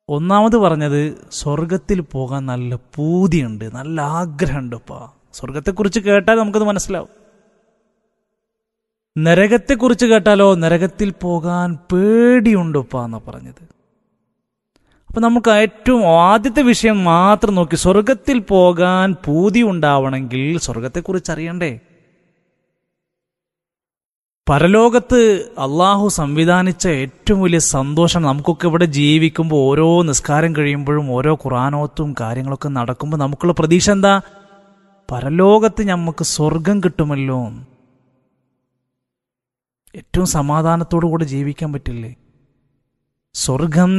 ഒന്നാമത് പറഞ്ഞത് സ്വർഗത്തിൽ പോകാൻ നല്ല പൂതിയുണ്ട് നല്ല ആഗ്രഹമുണ്ട് ഇപ്പാ സ്വർഗത്തെക്കുറിച്ച് കേട്ടാൽ നമുക്കത് മനസ്സിലാവും നരകത്തെക്കുറിച്ച് കേട്ടാലോ നരകത്തിൽ പോകാൻ പേടിയുണ്ട് ഉപ്പ എന്നാ പറഞ്ഞത് അപ്പൊ നമുക്ക് ഏറ്റവും ആദ്യത്തെ വിഷയം മാത്രം നോക്കി സ്വർഗത്തിൽ പോകാൻ പൂതി ഉണ്ടാവണമെങ്കിൽ സ്വർഗത്തെക്കുറിച്ച് അറിയണ്ടേ പരലോകത്ത് അള്ളാഹു സംവിധാനിച്ച ഏറ്റവും വലിയ സന്തോഷം നമുക്കൊക്കെ ഇവിടെ ജീവിക്കുമ്പോൾ ഓരോ നിസ്കാരം കഴിയുമ്പോഴും ഓരോ ഖുറാനോത്തും കാര്യങ്ങളൊക്കെ നടക്കുമ്പോൾ നമുക്കുള്ള പ്രതീക്ഷ എന്താ പരലോകത്ത് നമുക്ക് സ്വർഗം കിട്ടുമല്ലോ ഏറ്റവും സമാധാനത്തോടു കൂടെ ജീവിക്കാൻ പറ്റില്ലേ സ്വർഗം